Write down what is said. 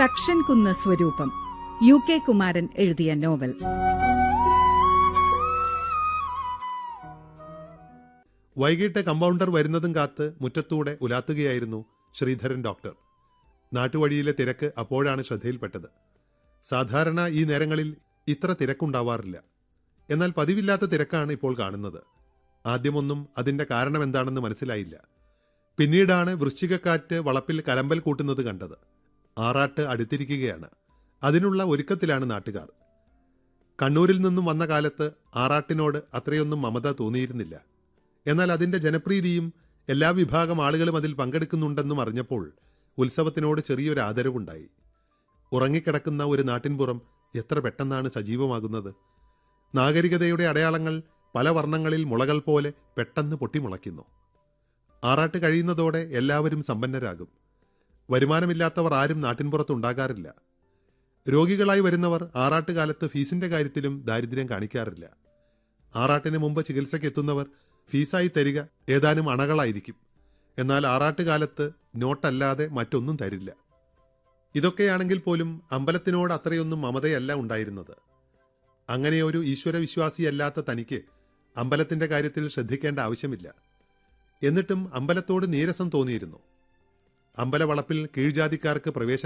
തക്ഷൻ കുന്ന് സ്വരൂപം U K Kumaran എഴുതിയ നോവൽ വൈകിട്ട് കമ്പൗണ്ടർ വരുന്നതും കാത്ത് മുറ്റത്തൂടെ ഉലാത്തുകയായിരുന്നു ശ്രീധരൻ ഡോക്ടർ നാട്ടുവഴിയിലെ തിരക്ക് അപ്പോഴാണ് ശ്രദ്ധയിൽപ്പെട്ടത് സാധാരണ ഈ നേരങ്ങളിൽ ഇത്ര തിരക്കുണ്ടാവാറില്ല എന്നാൽ പതിവില്ലാത്ത തിരക്കാണ് ഇപ്പോൾ കാണുന്നത് ആദ്യമൊന്നും അതിന്റെ കാരണം എന്താണെന്ന് മനസ്സിലായില്ല പിന്നീടാണ് വൃശ്ചികക്കാറ്റ് വളപ്പിൽ കലമ്പൽ കൂട്ടുന്നത് കണ്ടത് ആറാട്ട് അടുത്തിരിക്കുകയാണ് അതിനുള്ള ഒരുക്കത്തിലാണ് നാട്ടുകാർ കണ്ണൂരിൽ നിന്നും വന്ന കാലത്ത് ആറാട്ടിനോട് അത്രയൊന്നും മമത തോന്നിയിരുന്നില്ല എന്നാൽ അതിന്റെ ജനപ്രീതിയും എല്ലാ വിഭാഗം ആളുകളും അതിൽ പങ്കെടുക്കുന്നുണ്ടെന്നും അറിഞ്ഞപ്പോൾ ഉത്സവത്തിനോട് ചെറിയൊരു ആദരവുണ്ടായി ഉറങ്ങിക്കിടക്കുന്ന ഒരു നാട്ടിൻപുറം എത്ര പെട്ടെന്നാണ് സജീവമാകുന്നത് നാഗരികതയുടെ അടയാളങ്ങൾ പല വർണ്ണങ്ങളിൽ മുളകൾ പോലെ പെട്ടെന്ന് പൊട്ടിമുളയ്ക്കുന്നു ആറാട്ട് കഴിയുന്നതോടെ എല്ലാവരും സമ്പന്നരാകും വരുമാനമില്ലാത്തവർ ആരും നാട്ടിൻപുറത്തുണ്ടാകാറില്ല രോഗികളായി വരുന്നവർ ആറാട്ടുകാലത്ത് ഫീസിന്റെ കാര്യത്തിലും ദാരിദ്ര്യം കാണിക്കാറില്ല ആറാട്ടിന് മുമ്പ് ചികിത്സയ്ക്ക് എത്തുന്നവർ ഫീസായി തരിക ഏതാനും അണകളായിരിക്കും എന്നാൽ ആറാട്ടുകാലത്ത് നോട്ടല്ലാതെ മറ്റൊന്നും തരില്ല ഇതൊക്കെയാണെങ്കിൽ പോലും അമ്പലത്തിനോട് അത്രയൊന്നും മമതയല്ല ഉണ്ടായിരുന്നത് അങ്ങനെയൊരു ഈശ്വരവിശ്വാസിയല്ലാത്ത തനിക്ക് അമ്പലത്തിന്റെ കാര്യത്തിൽ ശ്രദ്ധിക്കേണ്ട ആവശ്യമില്ല എന്നിട്ടും അമ്പലത്തോട് നീരസം തോന്നിയിരുന്നു അമ്പലവളപ്പിൽ കീഴ്ജാതിക്കാർക്ക് പ്രവേശനം